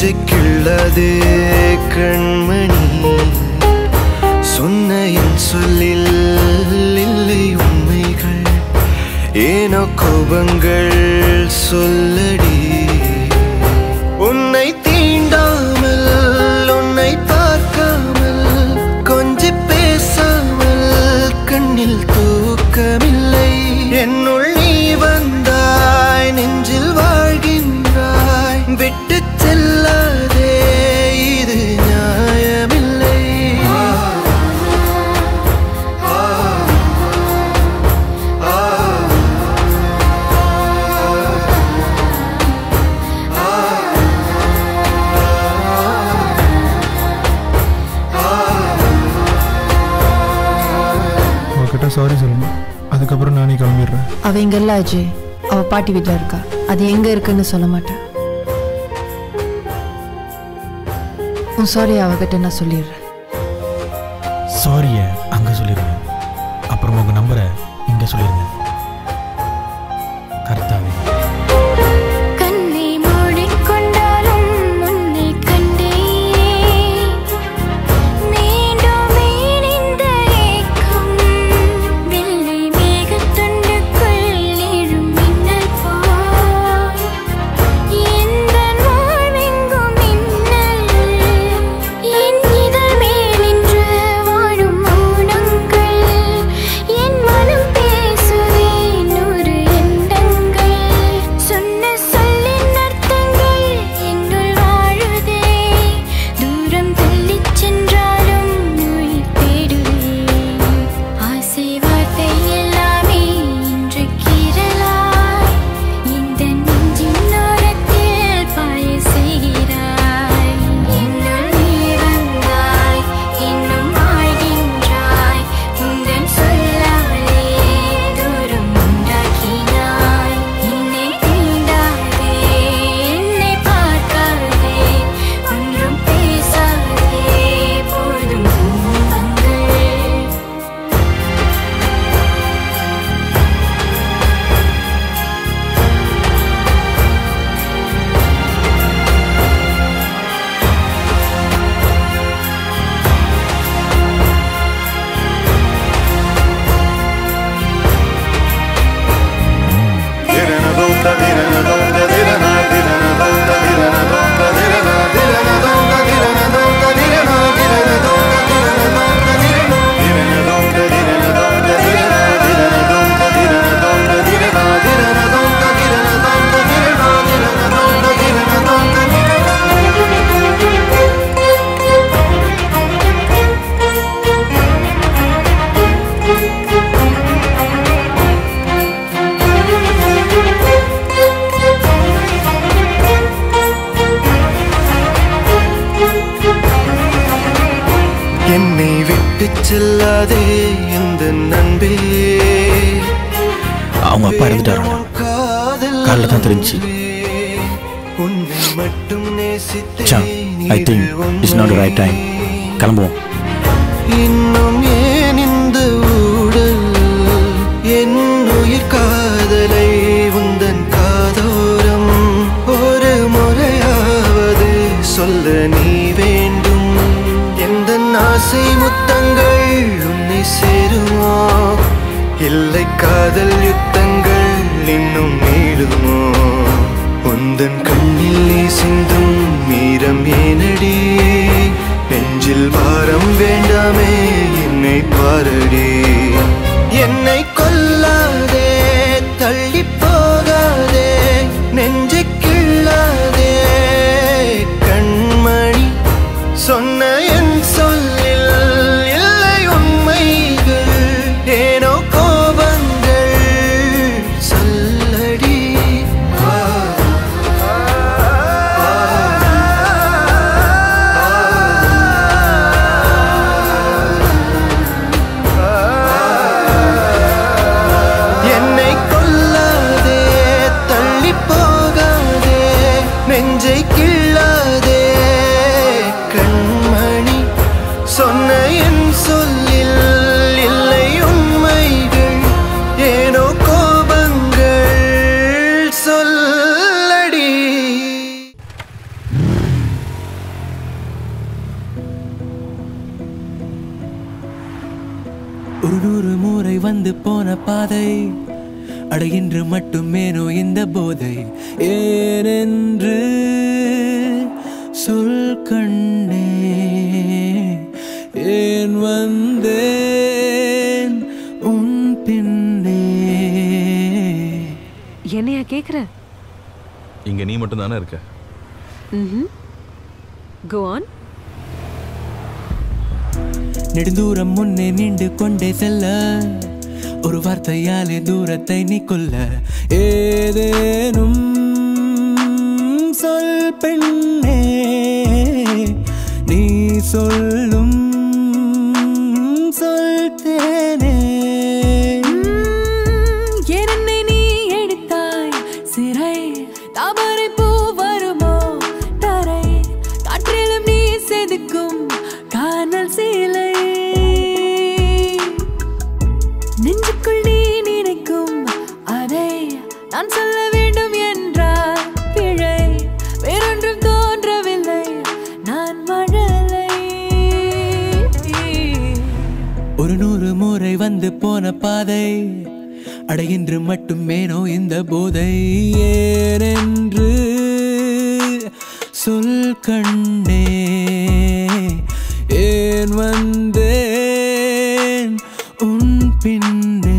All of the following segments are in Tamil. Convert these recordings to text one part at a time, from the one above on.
நெஞ்சை கிள்ளது கண்மணி சொன்ன என் சொல்லில் இல்லை உண்மைகள் ஏனோ கோபங்கள் சொல்லடி உன்னை தீண்டாமல் உன்னை பார்க்காமல் கொஞ்சி பேசாமல் கண்ணில் தூக்கமில்லை என்னுள் நீ வந்தாய் நெஞ்சில் வாழ்கின்றாய் விட்டு செல்லாதே இது நியாயமில்லை அவகிட்ட சாரி சொல்லணும் அதுக்கப்புறம் நானே கிளம்பிடுறேன் அவ இங்க இல்ல அஜய் அவ பாட்டி வீட்ல இருக்கா அது எங்க இருக்குன்னு சொல்ல மாட்டேன் உன் சாரி அவகிட்ட நான் சொல்லிடுறேன் சாரியை அங்கே சொல்லிடுங்க அப்புறம் உங்கள் நம்பரை இங்கே சொல்லிடுங்க கர்த்தாவே கண்ணை மூடிக்கொண்டாலும் உன்னை கண்டேன் மீண்டும் ஏன் இந்த ஏக்கம் வெள்ளை மேகத்துண்டுக்குள் எழும் மின்னல் போல் எந்த வாழ்வெங்கும் மின்னல் என் இதழ் மேல் நின்று வாழும் மௌனங்கள் என் மனம் பேசுவே நூறு எண்ணங்கள் சொன்ன சொல்லின் அர்த்தங்கள் என்னுள் வாழுதே தூரம் தள்ளிச் சென்றாலும் உயிர் தேடுவேன் ஆசை வார்த்தை எல்லாமே இன்று கீறலாய் இந்த நெஞ்சின் ஓரத்தில் பாய செய்கிறாய் என்னுள் நீ வந்தாய் இன்னும் வாழ்கின்றாய் உந்தன் சொல்லாலே தூரம் உண்டாக்கினாய் என்னை தீண்டாதே என்னை பார்க்காதே ஒன்றும் பேசாதே போதும் துன்பங்கள் என்னை விட்டு செல்லாதே இந்த நண்பே அவங்க அப்பா இறந்துட்டாராண்டா காலைல தான் தெரிஞ்சுச்சு. உன்னை மட்டும் சா I think it's not right time கிளம்புவோம் இன்னும் ஏன் இந்த ஊடல் என் உயிர் காதலை உந்தன் காதோரம் ஒரு முறையாவது சொல்ல நீ வேண்டும் எந்த ஆசை முத்தங்கள் உன்னை சேருமோ இல்லை காதல் யுத்தங்கள் இன்னும் நீளுமோ உந்தன் கண்ணில் நீ சிந்தும் மீரம் ஏனடி நெஞ்சில் பாரம் வேண்டாமே என்னை பாரடி என்னை கொல்லாதே தள்ளி போகாதே நெஞ்சை கிள்ளாதே கண்மணி சொன்ன என் சொல்லில் இல்லை உண்மைகள் ஏனோ கோபங்கள் சொல்லடி ஆ ஒரு நூறு முறை வந்து போன பாதை அடைகின்ற மட்டுமேனோ இந்த போதை ஏனென்று சொல் கண்ணே ஏன் வந்தேன் உன் பின்னே என்னையா கேக்குற இங்க நீ மட்டும் தானே இருக்க ம் கோ ஆன் நெடுந்தூரம் முன்னே நீண்டு கொண்டே செல்ல ஒரு வார்த்தையாலே தூரத்தை நீ கொல்ல ஏதேனும் சொல் பெண்ணே நீ சொல்லும் சொல் தேனே என்னை நீ எடுத்தாய் சிறை தாமரை பூ வருமோ தரை காற்றிலும் நீ செதுக்கும் காணல் சீலை நெஞ்சுக்குள் நீ நினைக்கும் அதை நான் சொல்ல வேண்டும் என்றார் பிழை வேறொன்றும் தோன்றவில்லை நான் மழலை ஒரு நூறு முறை வந்து போன பாதை அடைகின்று மட்டுமேனோ இந்த போதை ஏனென்று சொல் கண்ணே ஏன் வந்தேன் உன் பின்னே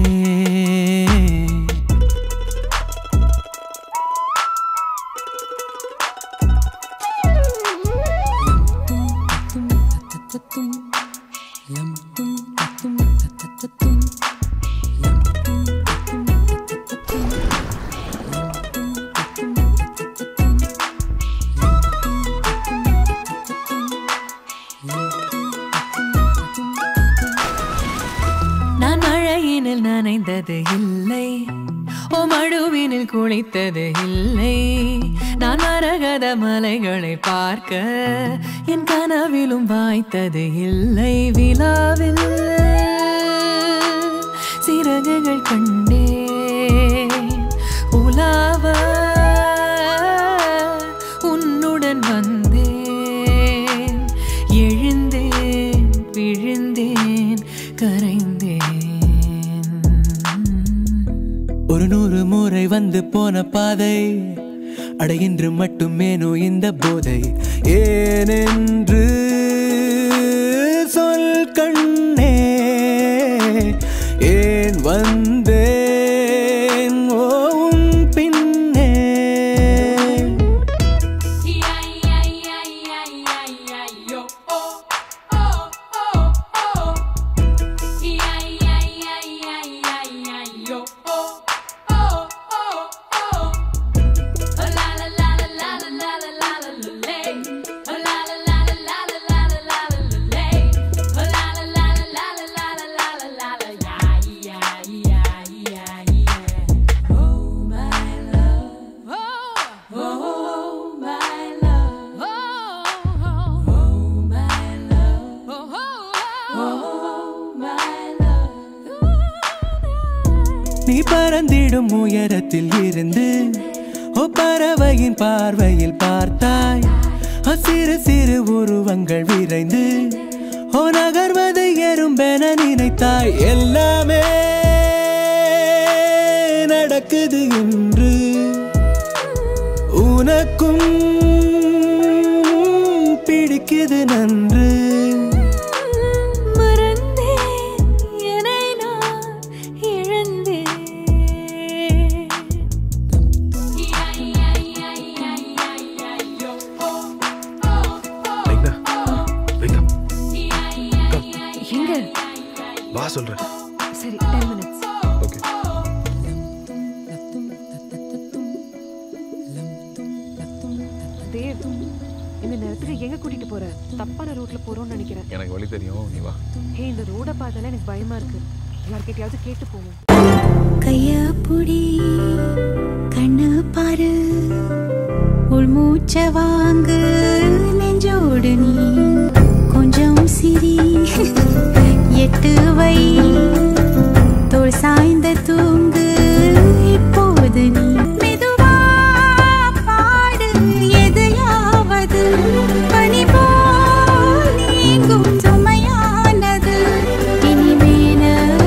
நான் மழையினில் நனைந்தது இல்லை ஓ மடுவினில் குளித்தது இல்லை நான் மரகத மலைகளை பார்க்க என் கனவிலும் வாய்த்தது இல்லை விழாவில் சிறகுகள் கண்டேன் உலாவ உன்னுடன் வந்தேன் எழுந்தேன் விழுந்தேன் கரைந்தேன் ஒரு நூறு முறை வந்து போன பாதை அடைகின்று மட்டுமேனோ இந்த போதை ஏனென்று சொல் கண்ணே ஏன் வந்தேன் ஓ உன் பின்னே நீ பறந்திடும் உயரத்தில் இருந்து ஓ பறவையின் பார்வையில் பார்த்தாய் ஓ சிறு சிறு உருவங்கள் விரைந்து ஓ நகர்வது எறும்பென நினைத்தாய் எல்லாமே நடக்குது என்று உனக்கும் பிடிக்குது நன்று மறந்தேன் என்னை நான் இழந்தேன் லைக்டா wake up. எங்க வா சொல்றேன் சரி டென் மினிட்ஸ் ஓகே தேவ் இந்த நேரத்துக்கு எங்க கூட்டிட்டு போற தப்பான ரூட்ல போறோம்னு நினைக்கிறேன் எனக்கு வழி தெரியும் நீ வா ஹே இந்த ரோட பார்த்தாலே எனக்கு பயமா இருக்கு யார்கிட்டயாவது கேட்டு போவோம் கைய புடி கண்ணு பாரு உள்மூச்ச வாங்கு நெஞ்சோடு நீ கொஞ்சம் சிரி எட்டு வை தோள் சாய்ந்த தூங்கு இப்போது நீ மெதுவா பாடு எதையாவது பனி போல் நீங்கும் சுமையானது இனிமேல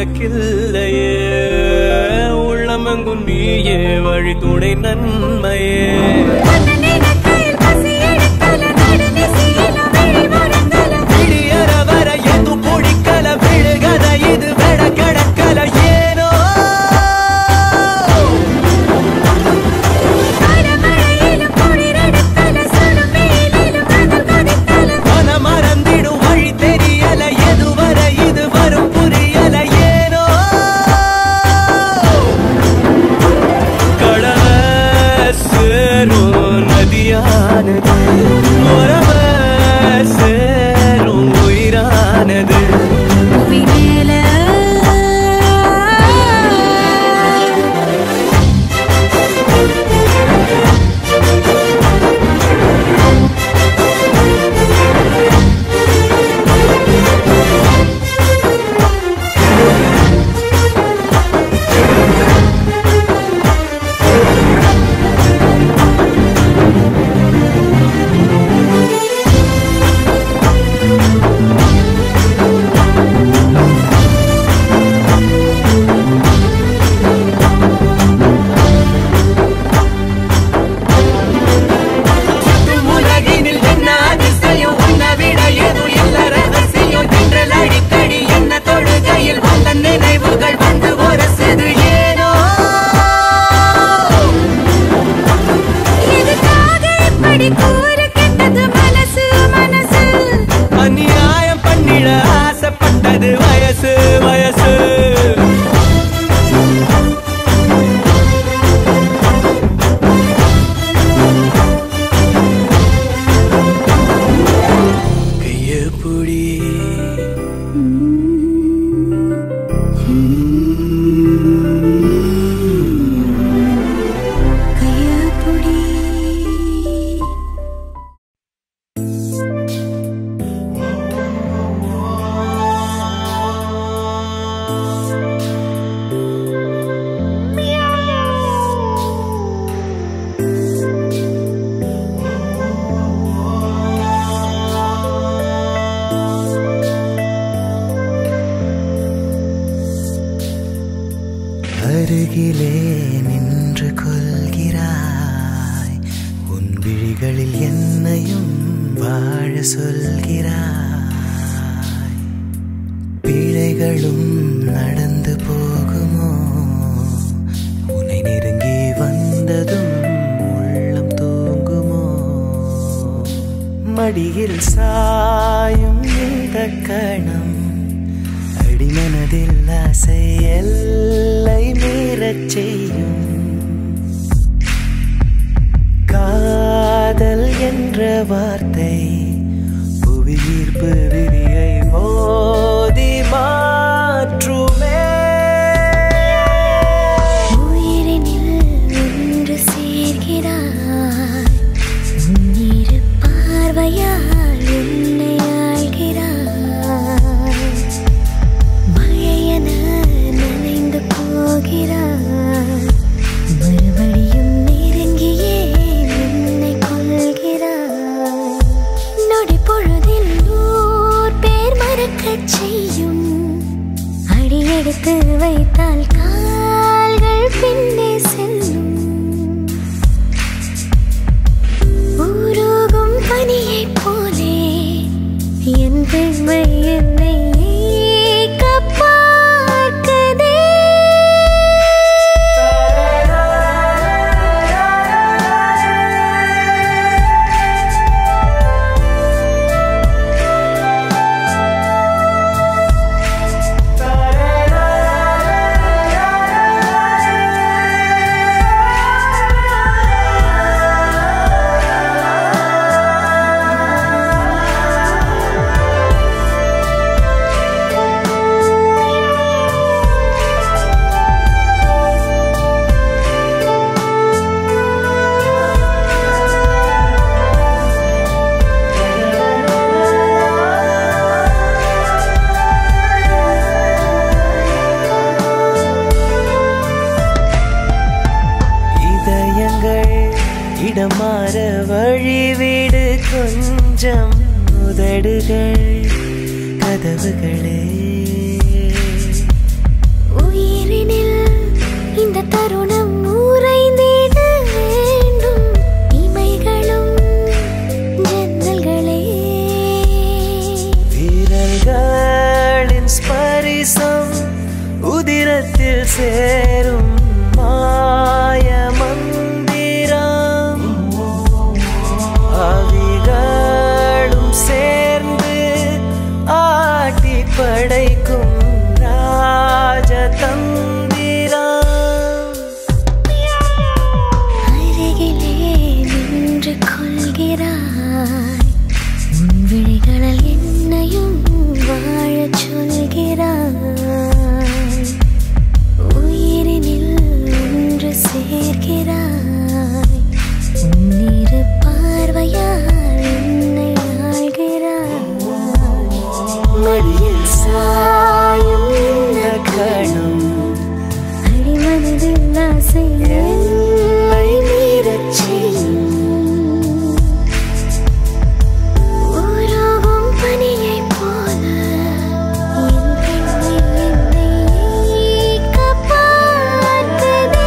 உனக்கில்லையே உள்ளமெங்கும் நீயே வழி துணை நன்மையே விடியற வர எது பிடிக்கல விழுகத இது வெட கிடக்கல ஏனோ மன மறந்திடும் வழி தெரியல எதுவரை இது வரும் புரியல ஏனோ கடல சேரும் நதியானது உறவ சேரும் உயிரானது உலகினில் என்ன அதிசயம் உன்னை விட எதுவும் இல்ல ரகசியம் தென்றல் அடிக்கடி என்ன தொழுகையில் வந்த நினைவுகள் வந்து உரசுது ஏனோ அநியாயம் பண்ணிட ஆசைப்பட்டது வயசு வயசு கைய புடி அருகிலே நின்று கொள்கிறாய் உன் விழிகளில் என்னையும் வாழ சொல்கிறாய் பிழைகளும் நடந்து போகுமோ உன்னை நெருங்கி வந்ததும் உள்ளம் தூங்குமோ மடியில் சாயும் இந்த கணம் அடிமனதில் ஆசை எல்லை மீறச் செய்யும் காதல் என்ற வார்த்தை புவியீர்ப்பு விதியை மோதி மாற்றுமே உயிரினில் ஒன்று சேர்கிறாய் உன்னிரு பார்வையால் என்னை ஆள்கிறாய் மழையென நனைந்து போகிறாய் மறுபடியும் நெருங்கியே என்னை கொள்கிறாய் நொடி பொழுதில் நூறு பேர் மறக்கச் செய்யும் அடியெடுத்து வைத்தால் கால்கள் பின்னே செல்லும் உருகும் பனியைப் போலே என் பெண்மை என்னை ஏக்கப் பார்க்குதே. இதயங்கள் இடம் மாற வழிவிடு கொஞ்சம் உதடுகள் கதவுகளே தருணம் உறைந்திட வேண்டும் இமைகளும் ஜன்னல்களே வீரர்களின் ஸ்பரிசம் உதிரத்தில் சேரும் மாய மந்திரம் அவிகளும் சேர்ந்து ஆட்டி படைக்கும் ராஜதந்திரம் அருகிலே நின்று கொள்கிறாய் உன் விழிகளில் என்னையும் வாழச் சொல்கிறாய் உயிரினில் ஒன்று சேர்க்கிறாய் உன்னிரு பார்வையால் என்னை ஆள்கிறாய் மடியில் சாயும் இந்த கணம் அடிமனதில் ஆசை எல்லை மீறச் செய்யும் உருகும் பனியைப் போல என் கண்ணில் என்னை ஈர்க்கப் பார்த்ததே.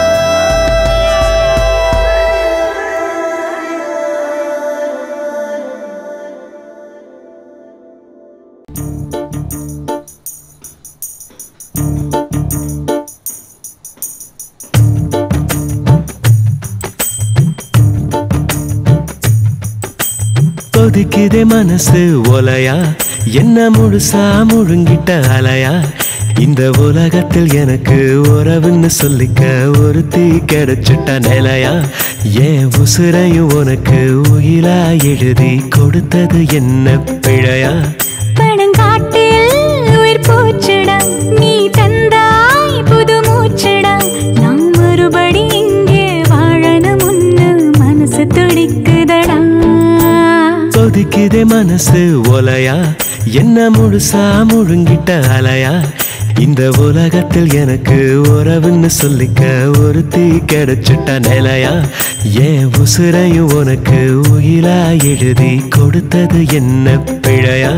கொதிக்குதே மனசு ஒலையா என்ன முழுசா முழுங்கிட்ட அலையா இந்த உலகத்தில் எனக்கு உறவுன்னு சொல்லிக்க ஒருத்தி கிடைச்சிட்ட நிலையா ஏன் உசுரையும் உனக்கு உயிலா எழுதி கொடுத்தது என்ன பிழையா பழங்காட்டில் உயிர் போச்சுடா நீ தந்தாய் புது மூச்சுடா நாம் மறுபடி இங்கே வாழணும் முன்னு மனசு துடிக்குதடா கொதிக்குதே மனசு ஒலையா என்ன முழுசா முழுங்கிட்ட அலையா இந்த உலகத்தில் எனக்கு உறவுன்னு சொல்லிக்க ஒருத்தி கிடைச்சிட்ட நிலையா ஏன் உசுரையும் உனக்கு உயிலா எழுதி கொடுத்தது என்ன பிழையா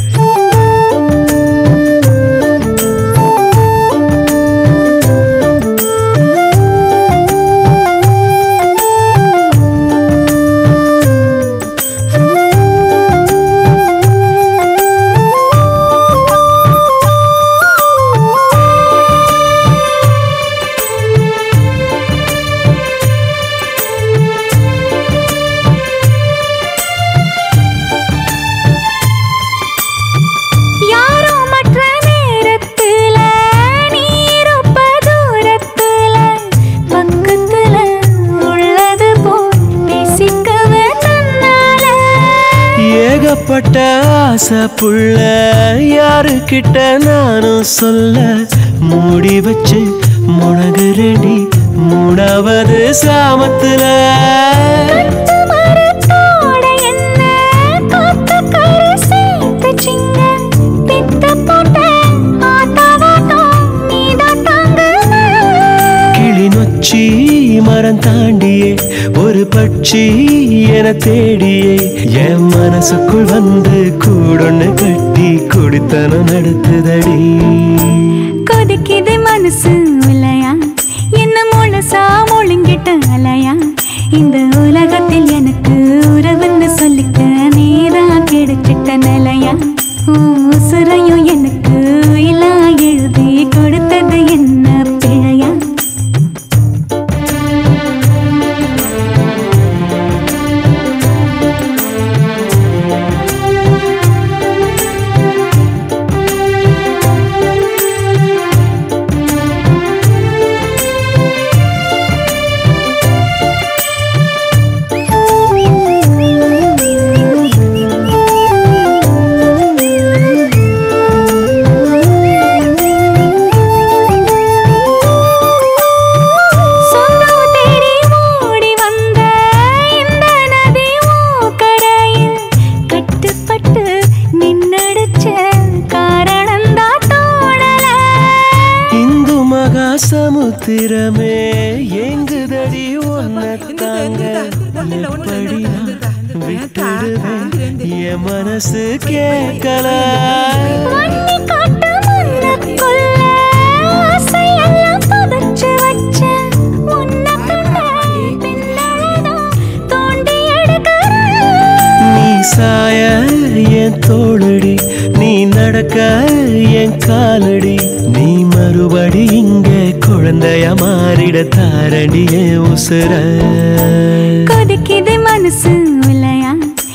யாரோ மற்ற நேரத்துல நீ இருப்ப தூரத்துல பக்கத்துல உள்ளது போல் பேசிக்கவே தன்னால ஏகப்பட்ட ஆசை புள்ள யாருக்கிட்ட நானும் சொல்ல மூடி வச்சு முனகுறடி மூணாவது சாமத்துல மரத்தோட என்ன காத்து கரை சேர்த்துச்சிங்க பித்த போட்ட ஆத்தாவாட்டம் நீதான் தாங்குன கிளி நொச்சி மரம் தாண்டியே ஒரு பட்சி என தேடியே என் மனசுக்குள் வந்து கூடொன்னு கட்டி குடித்தனம் நடத்துதடி கொதிக்குது மனசு உலையா என்ன முழுசா முழுங்கிட்ட அலையா இந்த உலகத்தில் எனக்கு உறவுன்னு சொல்லிக்க நீதான் கிடைச்சிட்ட நிலையா உன் உசுரையும் எனக்கு இல்லா எழுதி கொடுத்தது என்ன பிழையா சொந்தம் தேடி ஓடி வந்த இந்த நதி கரையில் கட்டுப்பட்டு நின்னடிச்ச காரணம்தான் தோணல இந்து மகா சமுத்திரமே எங்குதடி ஒன்னத்தாங்க எப்படி நான் விட்டுடுவேன் என் மனசு கேட்கல வன்னி காட்டு மண்ணுக்குள்ள ஆசையெல்லாம் புதைச்சு வச்ச நடக்க என் காலடி நீ மறுபடி இங்க குழந்தைய மாறிட தாரடி என் உசுர கொதிக்குது மனசு உலையா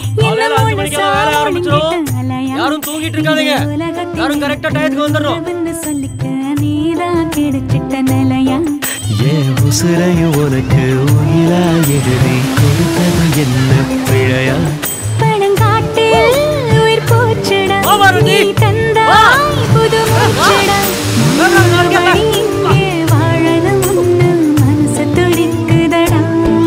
யாரும் தூங்கிட்டு இருக்காதீங்க யாரும் கரெக்டா டயத்துக்கு வந்துடணும் சொல்லிக்க நீதான் கிடைச்சிட்ட நிலையா என் உசுரையும் உனக்கு உயிரா எழுதி கொடுத்தது என்ன பிழையா பழங்காட்டில் உயிர் போச்சுடா நீ தந்தாய் புது மூச்சுடா மறுபடி இங்கே வாழணும்னு மனசு துடிக்குதடா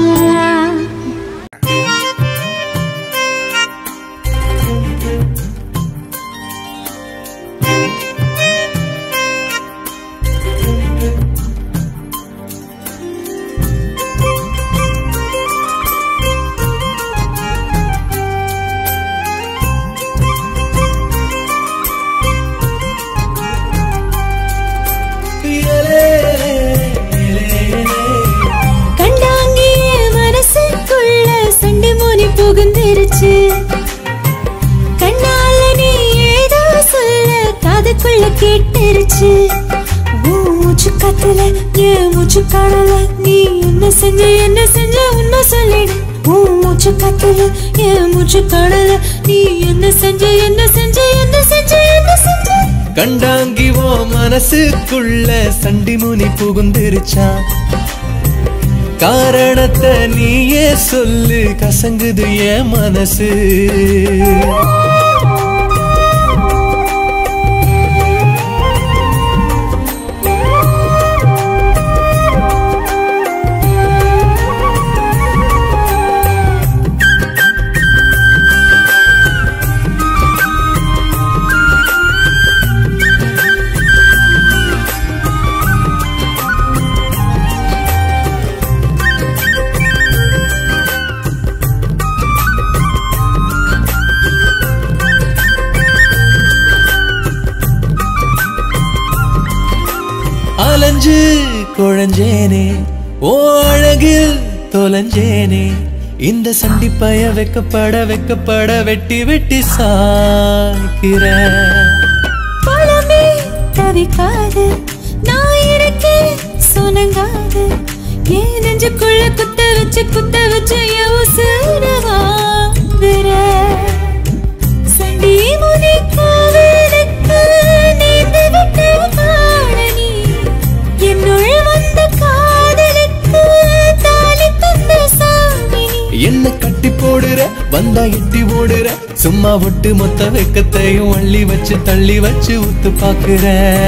கண்டாங்கிய மனசுக்குள்ள சண்டை மோனி புகுந்துருச்சு கண்ணால நீ ஏதோ சொல்ல காதுக்குள்ள கேட்டுருச்சு உன் மூச்சு காத்துல என் மூச்சு காணல நீ என்ன செஞ்ச என்ன செஞ்ச உண்மை சொல்லிடு உன் மூச்சு காத்துல என் மூச்சு காணல நீ என்ன செஞ்ச என்ன செஞ்ச என்ன செஞ்ச என்ன செஞ்ச கண்டாங்கி ஓ மனசுக்குள்ள சண்டி முனி புகுந்துருச்சான் காரணத்தை நீயே சொல்லு கசங்குது என் மனசு அலைஞ்சு குழஞ்சேனே ஓ அழகில் தொலைஞ்சேனே இந்த சண்டிப்பய வெக்கப்பட வெக்கப்பட வெட்டி வெட்டி சாய்க்கிற பழமே தவிக்காது நான் இருக்கேன் சொனங்காது ஏன் நெஞ்சுக்குள்ள குத்த வச்சு குத்த வச்சு என் உசுர வாங்குற சண்டி முனை காவலுக்கு நேர்ந்து விட்ட காணனி என்னுள் வந்த காதலுக்கு தாலி தந்த சாமி என்ன கட்டி போடுற வந்தா எட்டி ஓடுற சும்மா ஒட்டு மொத்த வெக்கத்தையும் அள்ளி வச்சு தள்ளி வச்சு ஊத்து பாக்குற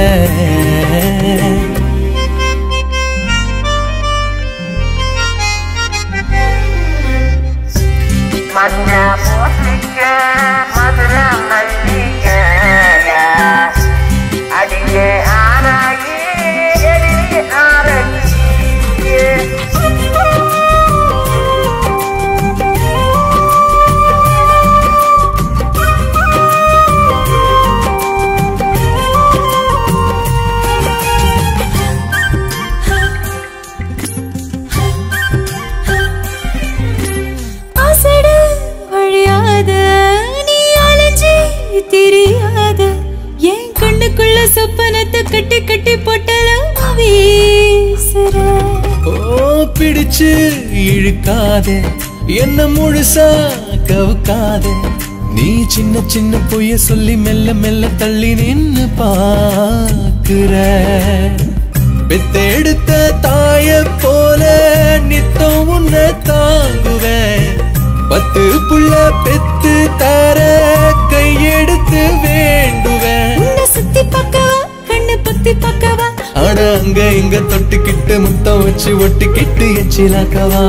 அசடு வழியாத நீ அலைஞ்சி தெரியாத என் கண்ணுக்குள்ள சொப்பனத்தை கட்டி கட்டி போட்டலாம் வீசுற ஓ பிடிச்சு இழுக்காதே என்ன முழுசா கவுக்காதே நீ சின்ன சின்ன பொய்ய சொல்லி மெல்ல மெல்ல தள்ளி நின்னு பாக்குற பெத்தெடுத்த தாய போல நித்தம் உன்னை தாங்குவேன் பத்து புள்ள பெத்து தர கையெடுத்து வேண்டுவேன் உன்னை சுத்தி பார்க்கவா கண்ணு பொத்தி பார்க்கவா ஆனா அங்க இங்க தொட்டுக்கிட்டு முத்தம் வச்சு ஒட்டிக்கிட்டு எச்சிலாக்கவா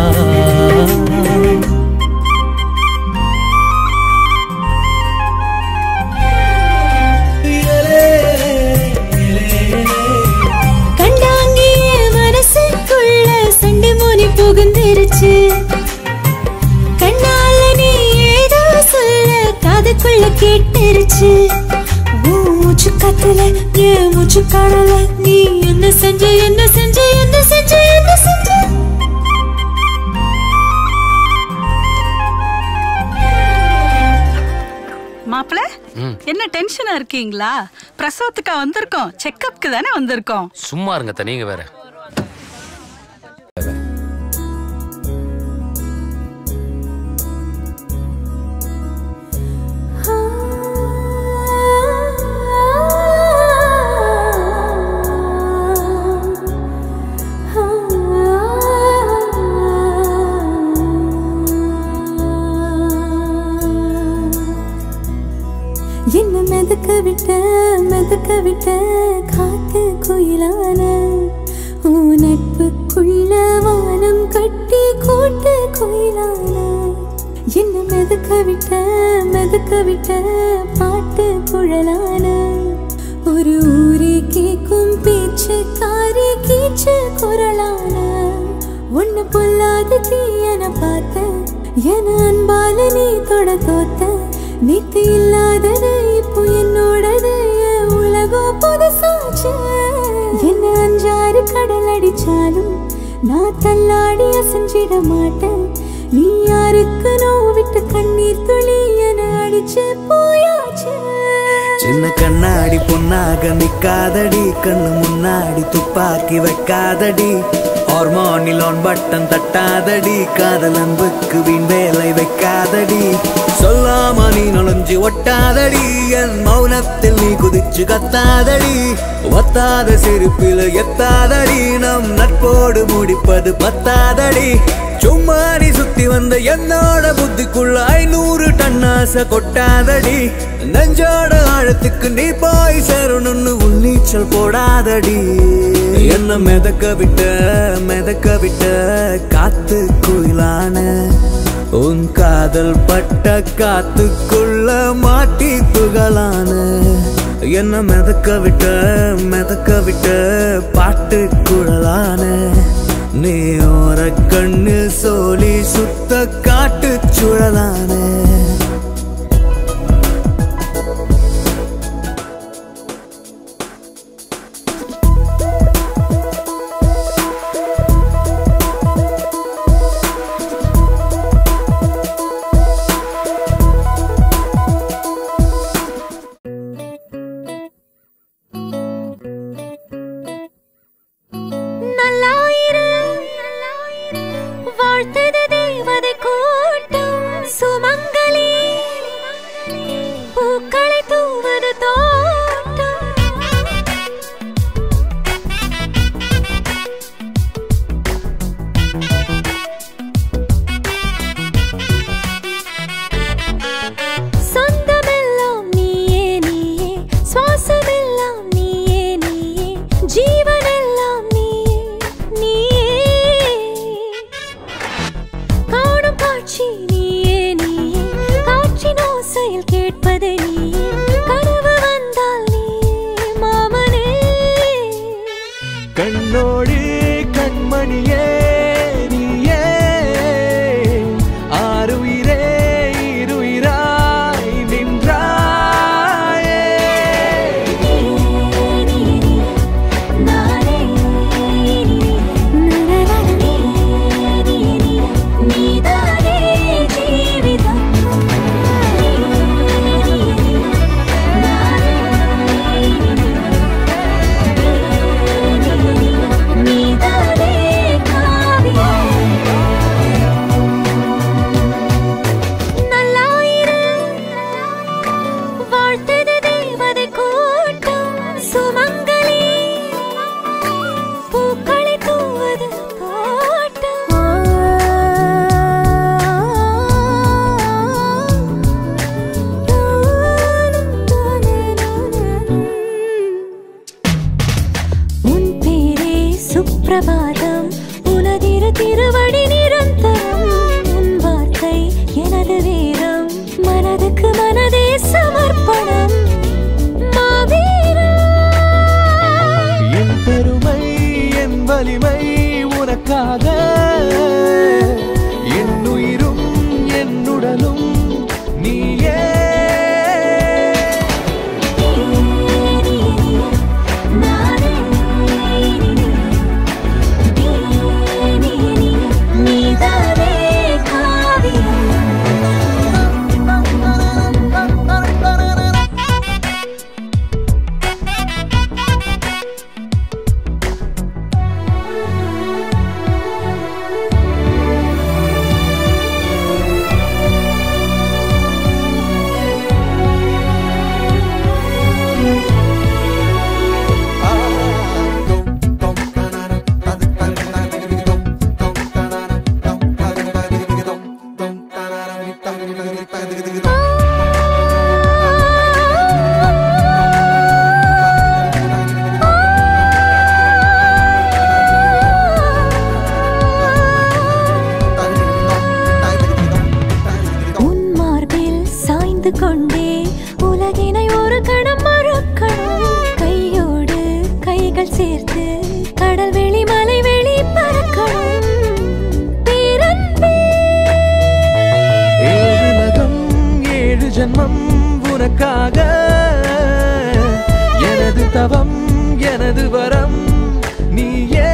கண்டாங்கிய மனசுக்குள்ள சண்டை மோனி புகுந்துருச்சு கண்ணால நீ ஏதோ சொல்ல காதுக்குள்ள கேட்டுருச்சு உன் மூச்சு காத்துல என் மூச்சு காணல நீ என்ன செஞ்ச என்ன செஞ்ச என்ன செஞ்ச என்ன செஞ்ச மாப்பிள என்ன என்ன டென்ஷனா இருக்கீங்களா பிரசவத்துக்கா வந்திருக்கோம் செக்கப்க்கு தானே வந்திருக்கோம் சும்மா இருங்க அத்தை, நீங்க வேற என்ன மெதக்க விட்ட மெதக்க விட்ட காத்து குயிலான உன் நட்புக்குள்ள வானம் கட்டி கூட்டு குயிலான என்ன மெதக்க விட்ட மெதக்க விட்ட பாட்டு குழலான ஒரு ஊரே கேக்கும் பேச்சு காரி கீச்சு குரலான ஒன்னு பொல்லாத தீயன பார்த்த என அன்பால நீ தொட தோத்த நேத்து இல்லாதது இப்போ என்னோடது என் உலகம் புதுசாச்சு என்ன அஞ்சாறு கடல் அடிச்சாலும் நான் தள்ளாடி அசைஞ்சிட மாட்டேன் நீ யாருக்கு நோவிட்டு கண்ணீர் துளி என அடிச்சு போயாச்சு சின்ன கண்ணாடி பொண்ணாக நிக்காதடி கண்ணு முன்னாடி துப்பாக்கி வைக்காதடி ஹார்மோனில் ஆன் பட்டன் தட்டாதடி காதல் அன்புக்கு வீண் வேலை வைக்காதடி சொல்லாம நீ நுழைஞ்சு ஒட்டாதடி என் மௌனத்தில் நீ குதிச்சு கத்தாதடி ஒத்தாத சிரிப்பில் எத்தாதடி நம் நட்போடு முடிப்பது பத்தாதடி சும்மா நீ சுத்தி வந்த என்னோட புத்திக்குள்ள ஐநூறு டன்னாச கொட்டாதடி நெஞ்சோட ஆழத்துக்கு நீ போய் சேரணும்னு உள்நீச்சல் போடாதடி என்ன மிதக்க விட்ட மிதக்க விட்ட காத்து குயிலான உன் காதல் பட்ட காத்துக்குள்ள மாட்டி துகளான என்ன மிதக்க விட்ட மிதக்க விட்ட பாட்டு குழலான நீ ஓர கண்ணு சோலி சுத்த காட்டு சுழலான நல்லாயிரு வாழ்த்தது தேவதை கூட்டம் சுமங்கலி பூக்களை தூவது தோட்டம் சொந்தமெல்லாம் நீயே நீயே சுவாசமெல்லாம் நீயே நீயே ஜீவனெல்லாம் நீயே நீயே காணும் காட்சி நீயே நீயே காற்றின் ஓசையில் கேட்பது நீயே கனவு வந்தால் நீயே மாமனே கண்ணோடு கண்மணியே நீயே ஆறுயிரே இருயிராய் நின்றாயே நீதானே ஜீவிதம் நீதானே காவியம் நல்லாயிரு வாழ்த்தது தேவதை கூட்டம் சுமங்கலி பூக்களை தூவது உன் பேரே சுப்பிரபாதம் உனதிரு திருவடி நிரந்தரம் உன் வார்த்தை எனது வேதம் மனதுக்கு மனதே சமர்ப்பணம் மாவீரா என் பெருமை என் வலிமை உனக்காக என் உயிரும் என் உடலும் நீயே நீதானே காவியம் ஜென்மம் உனக்காக எனது தவம் எனது வரம் நீயே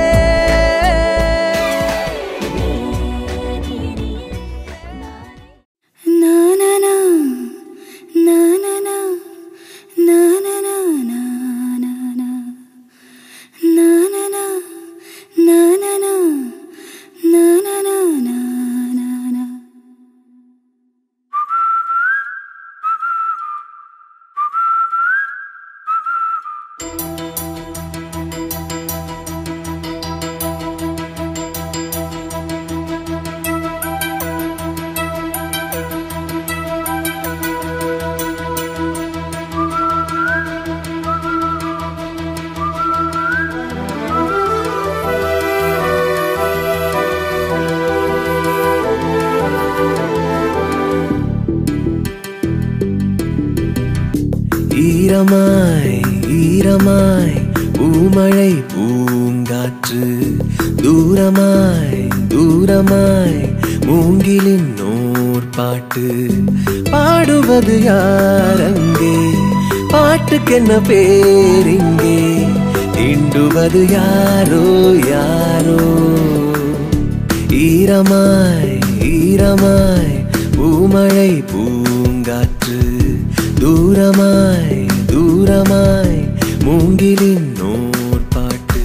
ஈரமாய் ஈரமாய் பூமழை பூங்காற்று தூரமாய் தூரமாய் மூங்கிலின் நோர் பாட்டு பாடுவது யாரங்கே பாட்டுக்கென்ன பேரிங்கே இண்டுவது யாரோ யாரோ ஈரமாய் ஈரமாய் பூமழை பூங்காற்று தூரமாய் தூரமாய் மூங்கிலின் நோர் பாட்டு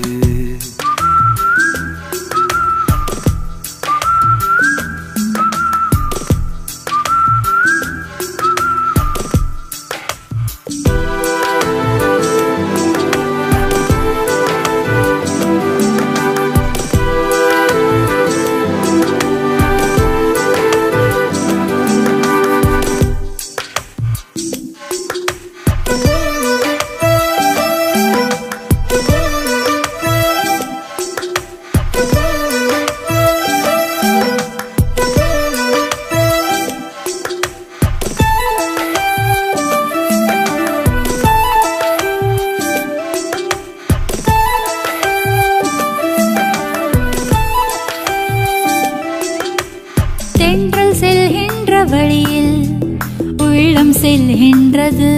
தென்றல் செல்கின்ற வழியில் உள்ளம் செல்கின்றது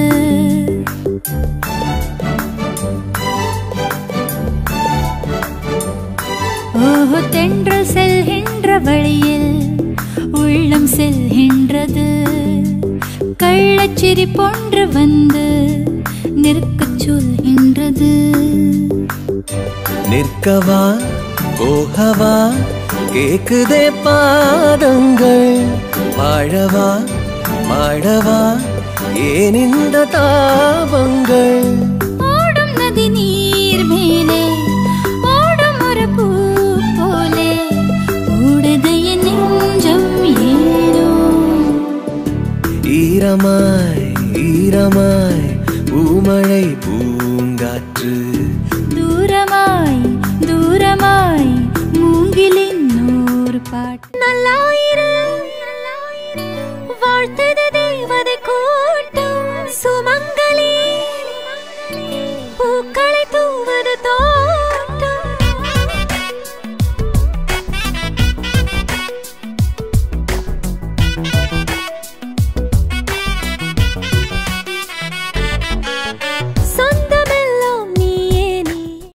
ஓஹோ தென்றல் செல்கின்ற வழியில் உள்ளம் செல்கின்றது கள்ளச்சிரி போன்று வந்து நிற்கச் சொல்கின்றது நிற்கவா போகவா கேக்குதே பாதங்கள் வாழவா மாழவா ஏன் இந்த தாபங்கள் ஓடும் நதி நீர் மேலே ஓடும் ஒரு பூ போலே ஓடுது என் நெஞ்சம் ஏனோ ஈரமாய் ஈரமாய் பூமழை பூங்காற்று தூரமாய் தூரமாய் மூங்கிலின் நூறு பாட்டு நல்லாயிரு வாழ்த்துது